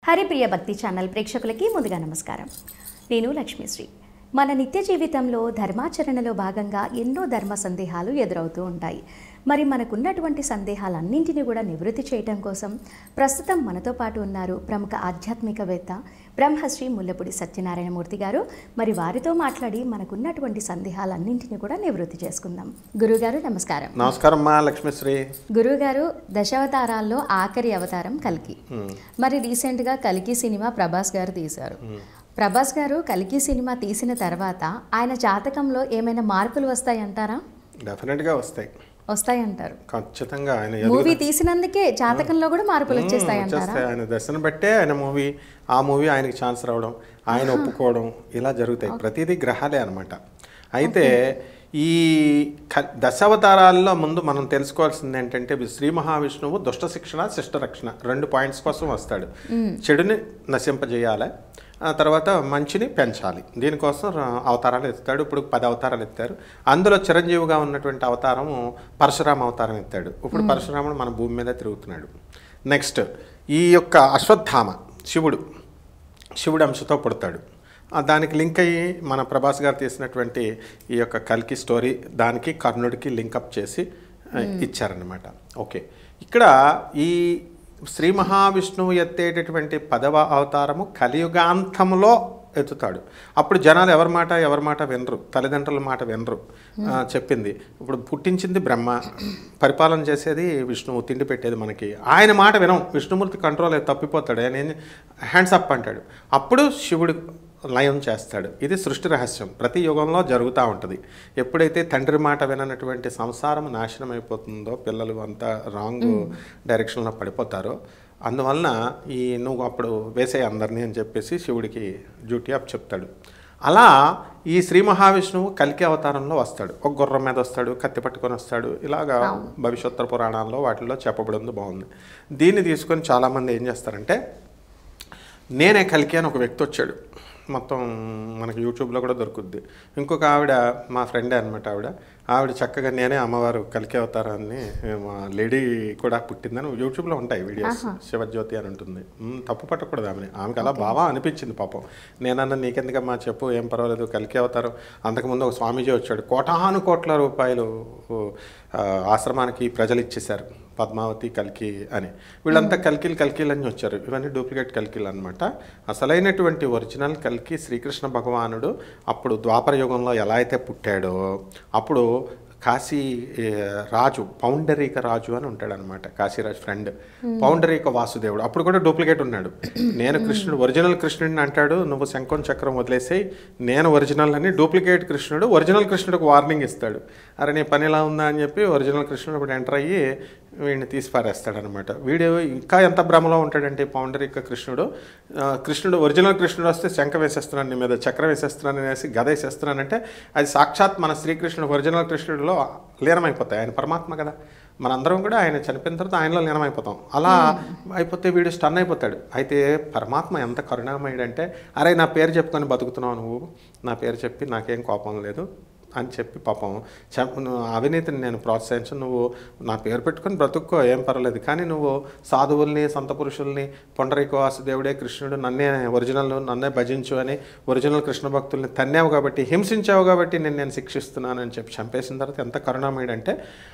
హరిప్రియ భక్తి ఛానల్ ప్రేక్షకులకి ముందుగా నమస్కారం నేను లక్ష్మీశ్రీ మన నిత్య జీవితంలో ధర్మాచరణలో భాగంగా ఎన్నో ధర్మ సందేహాలు ఎదురవుతూ ఉంటాయి మరి మనకున్నటువంటి సందేహాలన్నింటినీ కూడా నివృత్తి చేయటం కోసం ప్రస్తుతం మనతో పాటు ఉన్నారు ప్రముఖ ఆధ్యాత్మికవేత్త బ్రహ్మశ్రీ ముల్లపూడి సత్యనారాయణమూర్తి గారు మరి వారితో మాట్లాడి మనకున్నటువంటి సందేహాలన్నింటినీ కూడా నివృత్తి చేసుకుందాం గురుగారు నమస్కారం నమస్కారం మా లక్ష్మీశ్రీ గురువుగారు దశావతారాల్లో ఆఖరి అవతారం కల్కి మరి రీసెంట్గా కల్కి సినిమా ప్రభాస్ గారు తీశారు ప్రభాస్ గారు కల్కి సినిమా తీసిన తర్వాత ఆయన జాతకంలో ఏమైనా మార్పులు వస్తాయంటారా డెఫినెట్గా వస్తాయి వస్తాయంటారు ఖచ్చితంగా ఆయన మూవీ తీసినందుకే జాతకంలో కూడా మార్పులు వచ్చేస్తాయంటారా వచ్చేస్తాయి ఆయన దర్శనం బట్టే ఆయన మూవీ ఆ మూవీ ఆయనకి ఛాన్స్ రావడం ఆయన ఒప్పుకోవడం ఇలా జరుగుతాయి ప్రతిదీ గ్రహాలే అనమాట అయితే ఈ క- దశావతారాల్లో ముందు మనం తెలుసుకోవాల్సింది ఏంటంటే శ్రీ మహావిష్ణువు దుష్ట శిక్షణ శిష్ట రక్షణ రెండు పాయింట్స్ కోసం వస్తాడు చెడుని నశింపజేయాలి ఆ తర్వాత మంచిని పెంచాలి దీనికోసం ర- అవతారాలు ఎత్తాడు ఇప్పుడు పది అవతారాలు ఎత్తారు అందులో చిరంజీవిగా ఉన్నటువంటి అవతారం పరశురామ అవతారం ఎత్తాడు ఇప్పుడు పరశురాముడు మన భూమి మీద తిరుగుతున్నాడు నెక్స్ట్ ఈ యొక్క అశ్వత్థామ శివుడు శివుడు అంశతో పుడతాడు ఆ దానికి లింక్ అయ్యి మన ప్రభాస్ గారు తీసినటువంటి ఈ యొక్క కల్కి స్టోరీ దానికి కర్ణుడికి లింకప్ చేసి ఆ, ఇచ్చారన్నమాట ఓకే ఇక్కడ ఈ శ్రీ మహావిష్ణువు ఎత్తేటటువంటి పదవ అవతారము కలియుగాంతంలో ఎత్తుతాడు అప్పుడు జనాలు ఎవరి మాట ఎవరి మాట వినరు తల్లిదండ్రుల మాట వినరు ఆ, చెప్పింది ఇప్పుడు పుట్టించింది బ్రహ్మ పరిపాలన చేసేది విష్ణువు తిండి పెట్టేది మనకి ఆయన మాట వినం విష్ణుమూర్తి కంట్రోల్ అయ్యి తప్పిపోతాడు ఆయన ఏం హ్యాండ్స్ అప్ అంటాడు అప్పుడు శివుడు లయం చేస్తాడు ఇది సృష్టి రహస్యం ప్రతి యుగంలో జరుగుతూ ఉంటుంది ఎప్పుడైతే తండ్రి మాట విననటువంటి సంసారం నాశనం అయిపోతుందో పిల్లలు అంతా రాంగ్ డైరెక్షన్లో పడిపోతారో అందువలన ఈ నువ్వు అప్పుడు వేసే అందరినీ అని చెప్పేసి శివుడికి డ్యూటీ అప్ చెప్తాడు అలా ఈ శ్రీ మహావిష్ణువు కల్కి అవతారంలో వస్తాడు ఒక గుర్రం మీద వస్తాడు కత్తి పట్టుకొని వస్తాడు ఇలాగా భవిష్యత్తర పురాణాల్లో వాటిల్లో చెప్పబడింది బాగుంది దీన్ని తీసుకొని చాలామంది ఏం చేస్తారంటే నేనే కలికి అని ఒక వ్యక్తి వచ్చాడు మొత్తం మనకి యూట్యూబ్లో కూడా దొరుకుద్ది ఇంకొక ఆవిడ మా ఫ్రెండే అనమాట ఆవిడ ఆవిడ చక్కగా నేనే అమ్మవారు కలికి అవతారాన్ని మా లేడీ కూడా పుట్టిందని యూట్యూబ్లో ఉంటాయి వీడియోస్ శివజ్యోతి అని ఉంటుంది మ్, తప్పు పట్టకూడదు ఆమెని ఆమెకి అలా బాగా అనిపించింది పాపం నేనన్నా నీకెందుకమ్మా చెప్పు ఏం పర్వాలేదు కలికి అవతారం అంతకుముందు ఒక స్వామీజీ వచ్చాడు కోటాను కోట్ల రూపాయలు ఆ, ఆశ్రమానికి ప్రజలు ఇచ్చేశారు పద్మావతి కల్కి అని వీళ్ళంతా కల్కిలు కల్కిలు అని వచ్చారు ఇవన్నీ డూప్లికేట్ కల్కిలు అనమాట అసలైనటువంటి ఒరిజినల్ కల్కి శ్రీకృష్ణ భగవానుడు అప్పుడు ద్వాపర యుగంలో ఎలా అయితే పుట్టాడో అప్పుడు కాశీ ఏ, రాజు పౌండరీక రాజు అని ఉంటాడు అనమాట కాశీరాజు ఫ్రెండ్ పౌండరీక వాసుదేవుడు అప్పుడు కూడా డూప్లికేట్ ఉన్నాడు నేను కృష్ణుడు ఒరిజినల్ కృష్ణుడిని అంటాడు నువ్వు శంఖం చక్రం వదిలేసేయి నేను ఒరిజినల్ అని డూప్లికేట్ కృష్ణుడు ఒరిజినల్ కృష్ణుడికి వార్నింగ్ ఇస్తాడు అరే నీ పని ఇలా ఉందా అని చెప్పి ఒరిజినల్ కృష్ణుడు ఇప్పుడు ఎంటర్ అయ్యి వీడిని తీసి పారేస్తాడనమాట వీడు ఇంకా ఎంత భ్రమలో ఉంటాడంటే ఈ పౌండరీక కృష్ణుడు ఆ, కృష్ణుడు ఒరిజినల్ కృష్ణుడు వస్తే శంఖ వేసేస్తున్నాను నీ మీద చక్రం వేసేస్తున్నాను అనేసి గద వేసేస్తున్నానంటే అది సాక్షాత్ మన శ్రీకృష్ణుడు ఒరిజినల్ కృష్ణుడిలో లీనమైపోతాయి ఆయన పరమాత్మ కదా మనందరం కూడా ఆయన చనిపోయిన తర్వాత ఆయనలో లీనమైపోతాం అలా అయిపోతే వీడు స్టన్ అయిపోతాడు అయితే పరమాత్మ ఎంత కరుణామయుడంటే అరే నా పేరు చెప్పుకొని బతుకుతున్నావు నువ్వు నా పేరు చెప్పి నాకేం కోపం లేదు అని చెప్పి పాపం చెప్ నువ్వు అవినీతిని నేను ప్రోత్సహించు నువ్వు నా పేరు పెట్టుకొని బ్రతుక్కో ఏం పర్వాలేదు కానీ నువ్వు సాధువుల్ని సంత పురుషుల్ని పొండరీక వాసుదేవుడే కృష్ణుడు నన్నే ఒరిజినల్ నన్నే భజించు అని ఒరిజినల్ కృష్ణ భక్తుల్ని తన్నావు కాబట్టి హింసించావు కాబట్టి నేను నేను శిక్షిస్తున్నాను అని చెప్పి చంపేసిన తర్వాత ఎంత కరుణామయుడంటే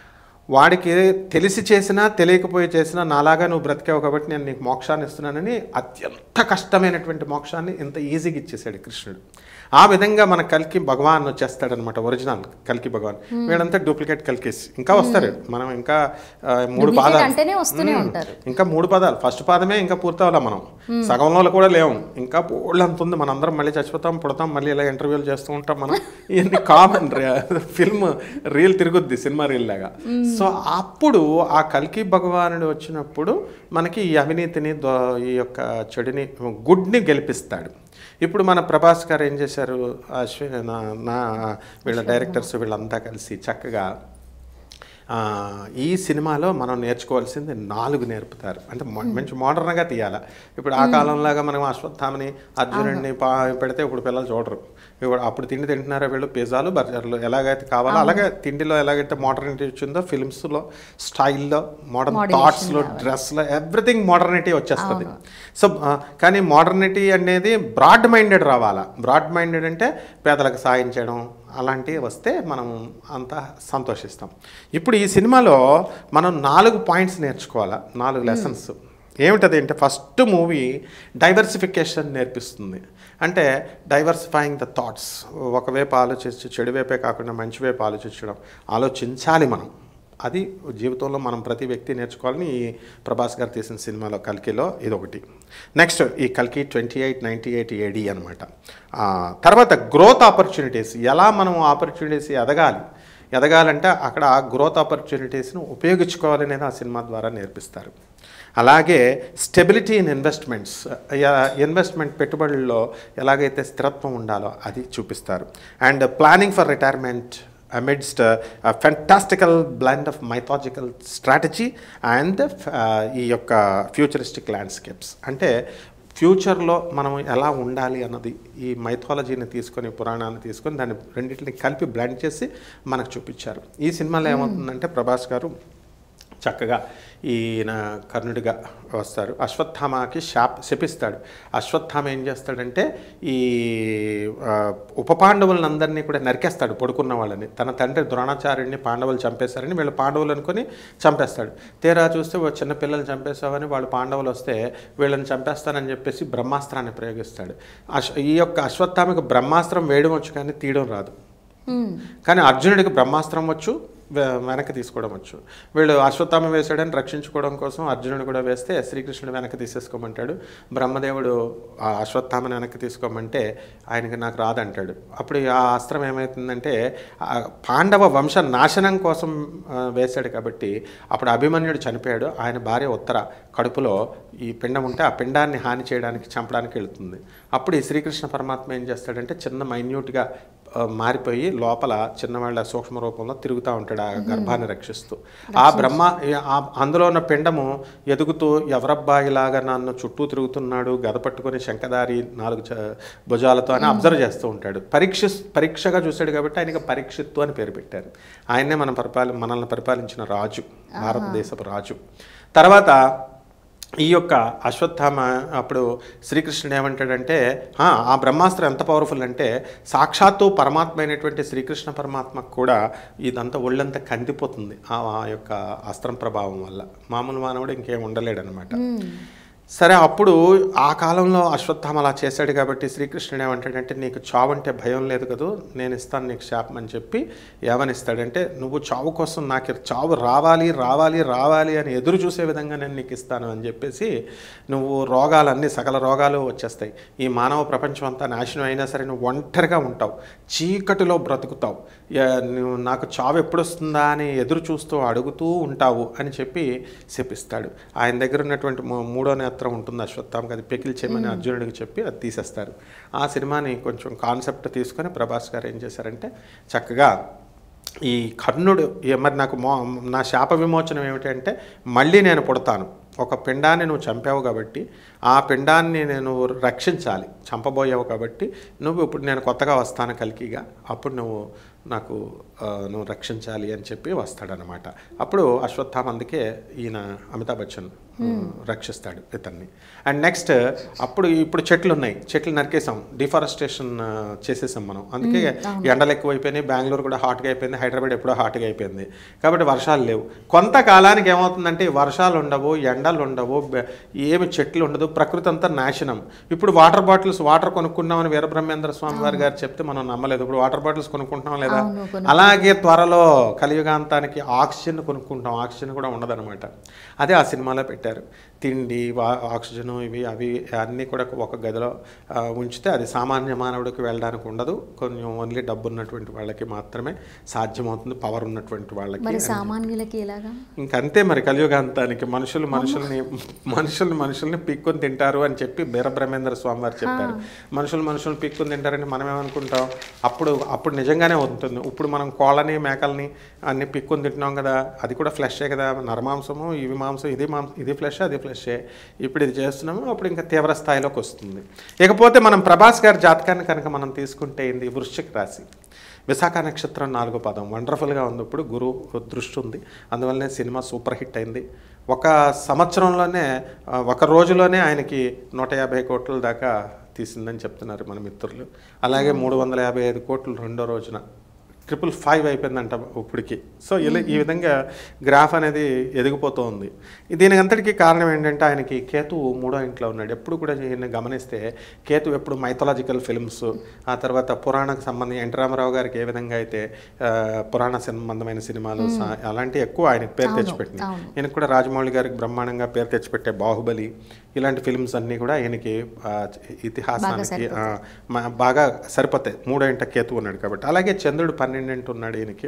వాడికి తెలిసి చేసినా తెలియకపోయి చేసినా నాలాగా నువ్వు బ్రతికావు కాబట్టి నేను నీకు మోక్షాన్ని ఇస్తున్నానని అత్యంత కష్టమైనటువంటి మోక్షాన్ని ఇంత ఈజీగా ఇచ్చేసాడు కృష్ణుడు ఆ విధంగా మన కల్కి భగవాన్ వచ్చేస్తాడనమాట ఒరిజినల్ కల్కి భగవాన్ వీళ్ళంతా డూప్లికేట్ కల్కిస్ ఇంకా వస్తారు మనం ఇంకా ఆ, మూడు Duplicate పాదాలు అంటేనే వస్తూనే మ్మ్. ఉంటారు. ఇంకా మూడు పదాలు ఫస్ట్ పాదమే ఇంకా పూర్తవలే మనం సగంలో కూడా లేవు ఇంకా అంత ఉంది మనందరం మళ్ళీ చచ్చిపోతాం పుడతాం మళ్ళీ ఇలా ఇంటర్వ్యూలు చేస్తూ ఉంటాం మనం ఇవన్నీ కామన్ ఫిల్మ్ రీల్ తిరుగుద్ది సినిమా రీల్ లాగా సో అప్పుడు ఆ కల్కి భగవానుడు వచ్చినప్పుడు మనకి ఈ అవినీతిని దో- ఈ యొక్క చెడుని గుడ్ని గెలిపిస్తాడు ఇప్పుడు మన ప్రభాస్ గారు ఏం చేశారు అశ్విన్ నా నా వీళ్ళ డైరెక్టర్స్ వీళ్ళంతా కలిసి చక్కగా ఆ, ఈ సినిమాలో మనం నేర్చుకోవాల్సింది నాలుగు నేర్పుతారు అంటే మొ- మంచి మోడర్న్గా తీయాలి ఇప్పుడు ఆ కాలంలాగా మనం అశ్వత్థామని అర్జునుడిని పా పెడితే ఇప్పుడు పిల్లలు చూడరు ఇప్పుడు అప్పుడు తిండి తింటున్నారా వీళ్ళు పిజ్జాలు బర్గర్లు ఎలాగైతే కావాలో అలాగే తిండిలో ఎలాగైతే మోడర్నిటీ వచ్చిందో ఫిల్మ్స్లో స్టైల్లో మోడర్న్ థాట్స్లో డ్రెస్లో ఎవ్రీథింగ్ మోడర్నిటీ వచ్చేస్తుంది సో ఆ, కానీ మోడర్నిటీ అనేది బ్రాడ్ మైండెడ్ రావాలా బ్రాడ్ మైండెడ్ అంటే పేదలకు సాయం చేయడం అలాంటివి వస్తే మనం అంతా సంతోషిస్తాం ఇప్పుడు ఈ సినిమాలో మనం నాలుగు పాయింట్స్ నేర్చుకోవాలా నాలుగు లెసన్స్ ఏమిటది అంటే ఫస్ట్ మూవీ డైవర్సిఫికేషన్ నేర్పిస్తుంది అంటే డైవర్సిఫైయింగ్ ద థాట్స్ ఒకవైపు ఆలోచించి చెడు వైపే కాకుండా మంచి వైపు ఆలోచించడం ఆలోచించాలి మనం అది జీవితంలో మనం ప్రతి వ్యక్తి నేర్చుకోవాలని ఈ ప్రభాస్ గారు తీసిన సినిమాలో కల్కిలో ఇదొకటి నెక్స్ట్ ఈ కల్కి twenty eight ninety eight AD అనమాట తర్వాత గ్రోత్ ఆపర్చునిటీస్ ఎలా మనం ఆపర్చునిటీస్ ఎదగాలి ఎదగాలంటే అక్కడ ఆ గ్రోత్ ఆపర్చునిటీస్ను ఉపయోగించుకోవాలనేది ఆ సినిమా ద్వారా నేర్పిస్తారు అలాగే స్టెబిలిటీ ఇన్ ఇన్వెస్ట్మెంట్స్ ఇన్వెస్ట్మెంట్ పెట్టుబడుల్లో ఎలాగైతే స్థిరత్వం ఉండాలో అది చూపిస్తారు and planning for retirement amidst uh, a fantastical blend of mythological strategy and uh, ఈ యొక్క ఫ్యూచరిస్టిక్ ల్యాండ్స్కేప్స్ అంటే ఫ్యూచర్లో మనం ఎలా ఉండాలి అన్నది ఈ మైథాలజీని తీసుకొని పురాణాన్ని తీసుకొని దాన్ని రెండింటిని కలిపి బ్లెండ్ చేసి మనకు చూపించారు ఈ సినిమాలో ఏమవుతుందంటే ప్రభాస్ గారు చక్కగా ఈయన కర్ణుడిగా వస్తారు అశ్వత్థామకి శాప్ శపిస్తాడు అశ్వత్థామ ఏం చేస్తాడంటే ఈ ఆ, ఉప పాండవులందరినీ కూడా నరికేస్తాడు పడుకున్న వాళ్ళని తన తండ్రి ద్రోణాచార్యుడిని పాండవులు చంపేశారని వీళ్ళు పాండవులు అనుకొని చంపేస్తాడు తీరా చూస్తే ఓ చిన్న పిల్లల్ని చంపేశావని వాళ్ళు పాండవులు వస్తే వీళ్ళని చంపేస్తానని చెప్పేసి బ్రహ్మాస్త్రాన్ని ప్రయోగిస్తాడు అశ్ ఈ యొక్క అశ్వత్థామకి బ్రహ్మాస్త్రం వేయడం వచ్చు కానీ తీయడం రాదు కానీ అర్జునుడికి బ్రహ్మాస్త్రం వచ్చు వె- వెనక్కి తీసుకోవడం వచ్చు వీళ్ళు అశ్వత్థామ వేసాడని రక్షించుకోవడం కోసం అర్జునుడు కూడా వేస్తే శ్రీకృష్ణుడు వెనక్కి తీసేసుకోమంటాడు బ్రహ్మదేవుడు ఆ అశ్వత్థామని వెనక్కి తీసుకోమంటే ఆయనకి నాకు రాదంటాడు అప్పుడు ఆ అస్త్రం ఏమవుతుందంటే ఆ పాండవ వంశ నాశనం కోసం ఆ, వేశాడు కాబట్టి అప్పుడు అభిమన్యుడు చనిపోయాడు ఆయన భార్య ఉత్తర కడుపులో ఈ పిండం ఉంటే ఆ పిండాన్ని హాని చేయడానికి చంపడానికి వెళుతుంది అప్పుడు ఈ శ్రీకృష్ణ పరమాత్మ ఏం చేస్తాడంటే చిన్న మైన్యూట్గా ఆ, మారిపోయి లోపల చిన్నవాళ్ళ సూక్ష్మ రూపంలో తిరుగుతూ ఉంటాడు ఆ గర్భాన్ని రక్షిస్తూ ఆ బ్రహ్మ ఆ- అందులో ఉన్న పిండము ఎదుగుతూ ఎవరబ్బా ఇలాగా నన్ను చుట్టూ తిరుగుతున్నాడు గద పట్టుకొని శంఖదారి నాలుగు చ- భుజాలతో అని అబ్జర్వ్ చేస్తూ ఉంటాడు పరీక్ష పరీక్షగా చూశాడు కాబట్టి ఆయనకి పరీక్షిత్తు అని పేరు పెట్టారు ఆయన్నే మన పరిపాలి మనల్ని పరిపాలించిన రాజు భారతదేశపు రాజు తర్వాత ఈ యొక్క అశ్వత్థామ అప్పుడు శ్రీకృష్ణుడు ఏమంటాడంటే "ఆ, ఆ బ్రహ్మాస్త్రం ఎంత పవర్ఫుల్ అంటే సాక్షాత్తు పరమాత్మ అయినటువంటి శ్రీకృష్ణ పరమాత్మకు కూడా ఇదంతా ఒళ్ళంతా కందిపోతుంది ఆ ఆ యొక్క అస్త్రం ప్రభావం వల్ల మామూలు మానవుడు ఇంకేం ఉండలేడనమాట సరే అప్పుడు ఆ కాలంలో అశ్వత్థామ అలా చేశాడు కాబట్టి శ్రీకృష్ణుడు ఏమంటాడంటే నీకు చావు అంటే భయం లేదు కదూ నేను ఇస్తాను నీకు శాపం అని చెప్పి ఏమనిస్తాడంటే నువ్వు చావు కోసం నాకు చావు రావాలి రావాలి రావాలి అని ఎదురు చూసే విధంగా నేను నీకు ఇస్తాను అని చెప్పేసి నువ్వు రోగాలన్నీ సకల రోగాలు వచ్చేస్తాయి ఈ మానవ ప్రపంచం అంతా నాశనం అయినా సరే నువ్వు ఒంటరిగా ఉంటావు చీకటిలో బ్రతుకుతావు యా, నువ్వు నాకు చావు ఎప్పుడు వస్తుందా అని ఎదురు చూస్తూ అడుగుతూ ఉంటావు అని చెప్పి శపిస్తాడు ఆయన దగ్గర ఉన్నటువంటి మూ- మూడో నేత్రం ఉంటుంది అశ్వత్థామకి అది పెకిల్చేయమని అర్జునుడికి చెప్పి అది తీసేస్తారు ఆ సినిమాని కొంచెం కాన్సెప్ట్ తీసుకొని ప్రభాస్ గారు ఏం చేశారంటే చక్కగా ఈ కర్ణుడు ఏ- మరి నాకు మో నా శాప విమోచనం ఏమిటంటే మళ్ళీ నేను పుడతాను ఒక పిండాన్ని నువ్వు చంపావు కాబట్టి ఆ పిండాన్ని నేను రక్షించాలి చంపబోయావు కాబట్టి నువ్వు ఇప్పుడు నేను కొత్తగా వస్తాను కలికిగా అప్పుడు నువ్వు నాకు ఆ, నువ్వు రక్షించాలి అని చెప్పి వస్తాడనమాట అప్పుడు అశ్వత్థామ అందుకే ఈయన అమితాబ్ బచ్చన్ ఆ, రక్షిస్తాడు ఇతన్ని అండ్ నెక్స్ట్ అప్పుడు ఇప్పుడు చెట్లు ఉన్నాయి చెట్లు నరికేసాం డిఫారెస్టేషన్ చేసేసాం మనం అందుకే ఎండలు ఎక్కువైపోయినాయి బెంగళూరు కూడా హాట్గా అయిపోయింది హైదరాబాద్ ఎప్పుడో హాట్గా అయిపోయింది కాబట్టి వర్షాలు లేవు కొంతకాలానికి ఏమవుతుందంటే ఈ వర్షాలు ఉండవు ఎండలు ఉండవు బె- ఏమి చెట్లు ఉండదు ప్రకృతి అంతా నాశనం ఇప్పుడు వాటర్ బాటిల్స్ వాటర్ కొనుక్కున్నామని వీరబ్రహ్మేంద్ర స్వామి వారి గారు చెప్తే మనం నమ్మలేదు ఇప్పుడు వాటర్ బాటిల్స్ కొనుక్కుంటున్నాం లేదా అవును, అలాగే త్వరలో కలియుగాంతానికి ఆక్సిజన్ కొనుక్కుంటాం ఆక్సిజన్ కూడా ఉండదన్నమాట అదే ఆ సినిమాలో పెట్టారు తిండి వా- ఆక్సిజన్ ఇవి అవి అన్నీ కూడా ఒక గదిలో ఆ, ఉంచితే అది సామాన్య మానవుడికి వెళ్ళడానికి ఉండదు కొంచెం ఓన్లీ డబ్బు ఉన్నటువంటి వాళ్ళకి మాత్రమే సాధ్యమవుతుంది పవర్ ఉన్నటువంటి వాళ్ళకి మరి సామాన్యులకి ఎలాగా ఇంకంతే మరి కలియుగాంతానికి మనుషులు మనుషుల్ని మనుషుల్ని మనుషుల్ని పీక్కొని తింటారు అని చెప్పి బీరబ్రహ్మేంద్ర స్వామి వారు చెప్పారు మనుషులు మనుషులు పీక్కొని తింటారని మనం ఏమనుకుంటాం అప్పుడు అప్పుడు నిజంగానే అవుతుంది ఉంటుంది ఇప్పుడు మనం కోళ్ళని మేకల్ని అన్ని పిక్కుని తింటున్నాం కదా అది కూడా ఫ్లెషే కదా నరమాంసము ఇవి మాంసం ఇది మాంసం ఇది ఫ్లెష్ అది ఫ్లెషే ఇప్పుడు ఇది చేస్తున్నాము అప్పుడు ఇంకా తీవ్ర స్థాయిలోకి వస్తుంది ఇకపోతే మనం ప్రభాస్ గారి జాతకాన్ని కనుక మనం తీసుకుంటే ఇది వృశ్చిక రాశి విశాఖ నక్షత్రం నాలుగో పదం వండర్ఫుల్గా ఉంది ఇప్పుడు గురువు దృష్టి ఉంది అందువల్లనే సినిమా సూపర్ హిట్ అయింది ఒక సంవత్సరంలోనే ఆ, ఒక రోజులోనే ఆయనకి నూట యాభై కోట్ల దాకా తీసిందని చెప్తున్నారు మన మిత్రులు అలాగే మూడు వందల యాభై ఐదు కోట్లు రెండో రోజున ట్రిపుల్ ఫైవ్ అయిపోయిందంట ఇప్పటికి సో ఇలా ఈ విధంగా గ్రాఫ్ అనేది ఎదిగిపోతూ ఉంది దీనికి అంతటికీ కారణం ఏంటంటే ఆయనకి కేతువు మూడో ఇంట్లో ఉన్నాడు ఎప్పుడు కూడా ఈయన గమనిస్తే కేతు ఎప్పుడు మైథలాజికల్ ఫిల్మ్స్ ఆ తర్వాత పురాణకు సంబంధించి ఎన్టీ రామారావు గారికి ఏ విధంగా అయితే ఆ, పురాణ సంబంధమైన సినిమాలు సా- అలాంటివి ఎక్కువ ఆయనకు పేరు అవును, తెచ్చిపెట్టింది అవును. ఈయనకు కూడా రాజమౌళి గారికి బ్రహ్మాండంగా పేరు తెచ్చిపెట్టే బాహుబలి ఇలాంటి ఫిల్మ్స్ అన్నీ కూడా ఈయనకి ఆ, ఇతిహాసానికి ఆ, మ- బాగా సరిపోతాయి మూడో ఇంట కేతు ఉన్నాడు కాబట్టి అలాగే చంద్రుడు పన్నెండింటి ఉన్నాడు ఈయనకి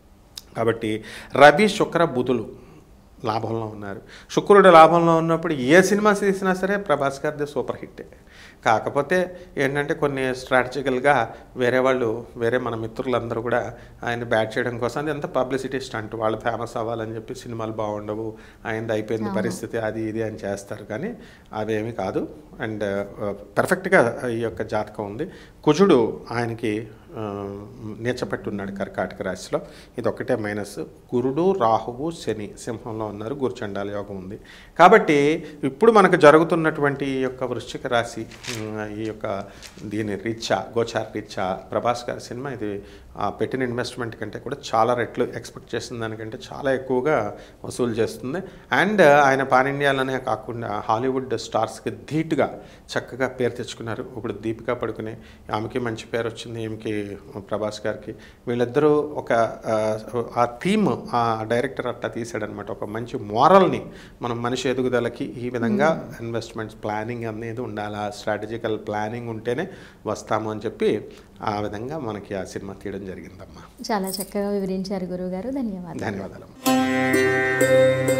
కాబట్టి రవి శుక్ర బుధులు లాభంలో ఉన్నారు శుక్రుడు లాభంలో ఉన్నప్పుడు ఏ సినిమా తీసినా సరే ప్రభాస్ గారిది సూపర్ హిట్టే కాకపోతే ఏంటంటే కొన్ని స్ట్రాటజికల్గా వేరే వాళ్ళు వేరే మన మిత్రులందరూ కూడా ఆయన బ్యాట్ చేయడం కోసం అది ఎంత పబ్లిసిటీ స్టంట్ వాళ్ళు ఫేమస్ అవ్వాలని చెప్పి సినిమాలు బాగుండవు ఆయనది అయిపోయింది పరిస్థితి అది ఇది అని చేస్తారు కానీ అవేమీ కాదు అండ్ పర్ఫెక్ట్గా ఈ యొక్క జాతకం ఉంది కుజుడు ఆయనకి ఆ, నీచపెట్టున్నాడు కర్కాటక రాశిలో ఇది ఒకటే మైనస్ గురుడు రాహువు శని సింహంలో ఉన్నారు గురుచండాల యోగం ఉంది కాబట్టి ఇప్పుడు మనకు జరుగుతున్నటువంటి ఈ యొక్క వృశ్చిక రాశి ఉమ్, ఈ యొక్క దీని రీత్యా గోచార రీత్యా ప్రభాస్ గారి సినిమా ఇది ఆ పెట్టిన ఇన్వెస్ట్మెంట్ కంటే కూడా చాలా రెట్లు ఎక్స్పెక్ట్ చేసిన దానికంటే చాలా ఎక్కువగా వసూలు చేస్తుంది అండ్ ఆయన పాన్ ఇండియాలోనే కాకుండా హాలీవుడ్ స్టార్స్కి ధీటుగా చక్కగా పేరు తెచ్చుకున్నారు ఇప్పుడు దీపికా పడుకునే ఆమెకి మంచి పేరు వచ్చింది ఈమెకి ప్రభాస్ గారికి వీళ్ళిద్దరూ ఒక ఆ, ఆ థీమ్ ఆ డైరెక్టర్ అట్లా తీసాడనమాట ఒక మంచి మోరల్ని మనం మనిషి ఎదుగుదలకి ఈ విధంగా ఇన్వెస్ట్మెంట్స్ ప్లానింగ్ అనేది ఉండాలి స్ట్రాటజికల్ ప్లానింగ్ ఉంటేనే వస్తాము అని చెప్పి ఆ విధంగా మనకి ఆ సినిమా తీయడం జరిగిందమ్మా చాలా చక్కగా వివరించారు గురువుగారు ధన్యవాదాలు ధన్యవాదాలు